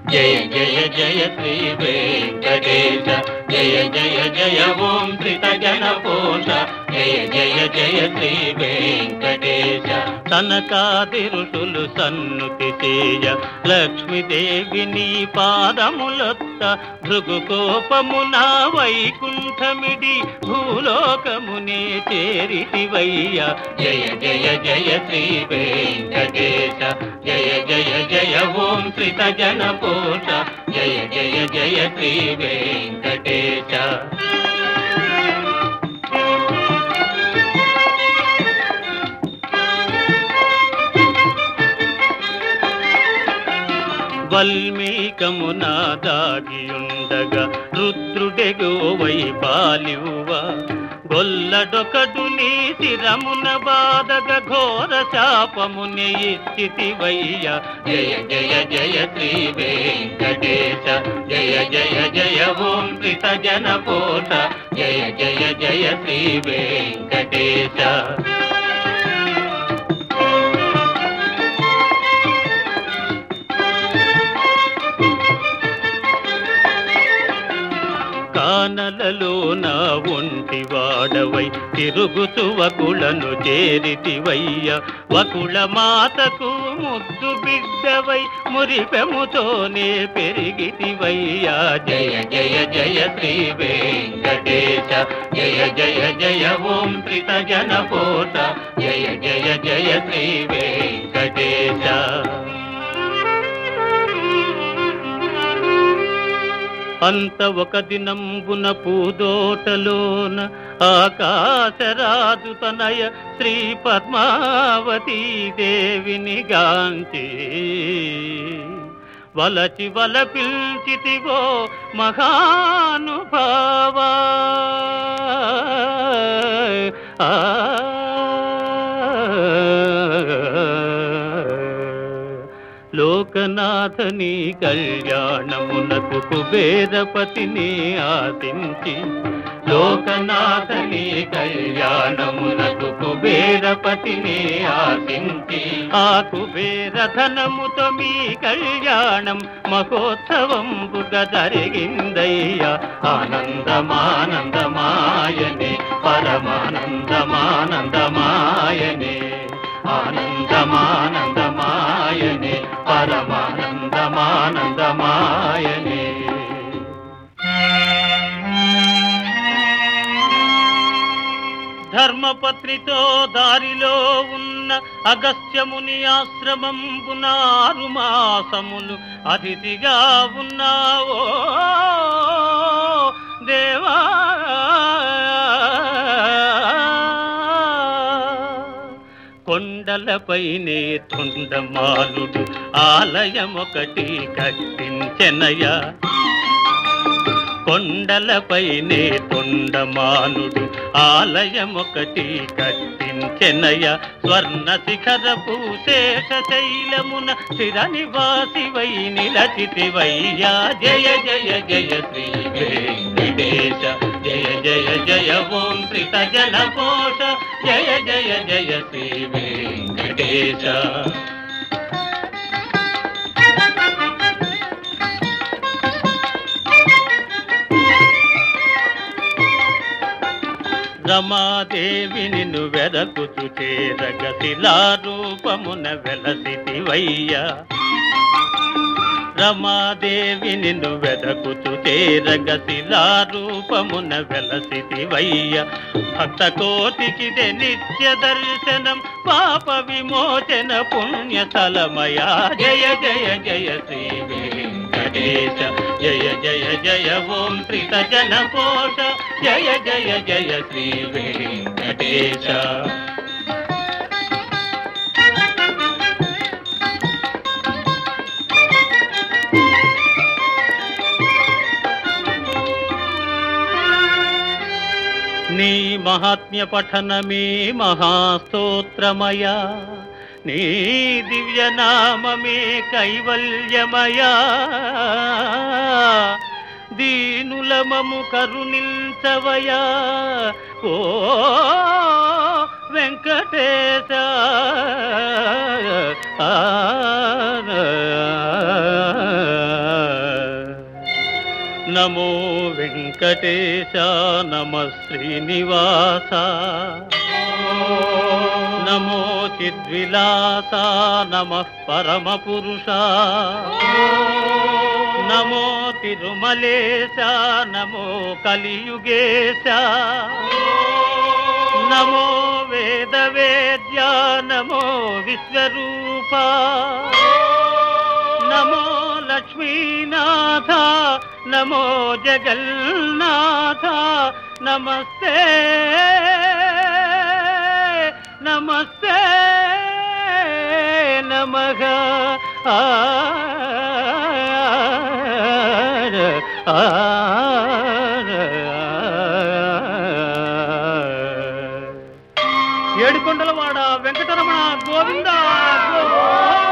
జయ జయ జయ శ్రీ వెంకటేశ జయ జయ జయ ఓం శ్రిత జన పోష జయ జయ జయ శ్రీ వెంకటేశ తనకాది ఋషులు సన్నుతి చేయ లక్ష్మీదేవి నీ పాదములొత్త భృగు కోపమున వైకుంఠమిడి భూలోకమునే చేరితివయ్య జయ జయ జయ శ్రీ వెంకటేశ జయ జయ జయ ఓం శ్రిత జన పోష జయ జయ జయ శ్రీ వెంకటేశ వల్మీకమున దాగియుండగా రుద్రుడెగోవై బాలివువ గొల్లడొకడు నీ శిరమున బాధగ ఘోర శాపముని ఇచ్చితివయ్య జయ జయ జయ శ్రీ వెంకటేశ జయ జయ జయ ఓం శ్రిత జన పోష జయ జయ జయ శ్రీ వెంకటేశ కానలలో నా ఒంటి వాడవై తిరుగుతు వకులను చేరితివయ్య వకుల మాతకు ముద్దు బిడ్డవై మురిపెముతోనే పెరిగితివయ్యా జయ జయ జయ శ్రీ వెంకటేశ జయ జయ జయ ఓం త్రిత జన పోత జయ జయ జయ శ్రీ వెంకటేశ అంత ఒక దినంబున పూదోటలోన ఆకాశరాజు తనయ శ్రీ పద్మావతీ దేవిని గాంచి వలచి వల పిల్చితివో మహానుభావా ఆ లోకనాథని కళ్యాణమునకు కుబేరపతిని ఆశించి లోకనాథని కళ్యాణమునకు కుబేరపతిని ఆశించి ఆ కుబేర ధనముతో మీ కళ్యాణం మహోత్సవంబుగా జరిగిందయ్యా ఆనందమానందమాయనే పరమానందమానందమాయనే ఆనందమానందమాయనే పరమానందమానందమాయనే ధర్మపత్రితో దారిలో ఉన్న అగస్త్యముని ఆశ్రమంబున ఆరు మాసములు అతిథిగా ఉన్నావో దేవా కొండలపైనే తొండమాలుడు ఆలయమొకటి కట్టించెనయా కొండలపైనే తొండమానుడు ఆలయమొకటి కట్టించెనయ స్వర్ణ శిఖరపు శేష శైలమున స్థిర నివాసివై నిలచితివయ్యా జయ జయ జయ శ్రీ వెంకటేశ జయ జయ జయ ఓం శ్రీత జన పోష జయ జయ జయ శ్రీ వెంకటేశ రమాదేవి నిన్ను వెదకుచు చేరగ శిలారూపమున వెలసితివయ్యా రమాదేవి నిన్ను వెదకుచు చేరగ శిలారూపమున వెలసితివయ్య భక్త కోటికిదే నిత్య దర్శనం పాప విమోచన పుణ్య తలమయా జయ జయ జయ శ్రీ వెంకటేశ జయ జయ జయ ఓం త్రిత జన పోష జయ జయ జయ శ్రీ వెంకటేశ నీ మహాత్మ్య పఠనమే మహాస్తోత్రమయా నీ దివ్యనామమే కైవల్యమయా దీనులమము కరుణించవయా ఓ వెంకటేశ ఆ నమో వెంకటేశ నమ శ్రీనివాస నమో చిద్విలాస నమ పరమ పురుష నమో తిరుమలేశ నమో కలియుగేశ నమో వేద వేద్య నమో విశ్వరూప నమో లక్ష్మీనాథ నమో జగన్నాథ నమస్తే నమస్తే నమః ఆ ఆ ఏడుకొండలవాడ వెంకటరమణ గోవింద గోవింద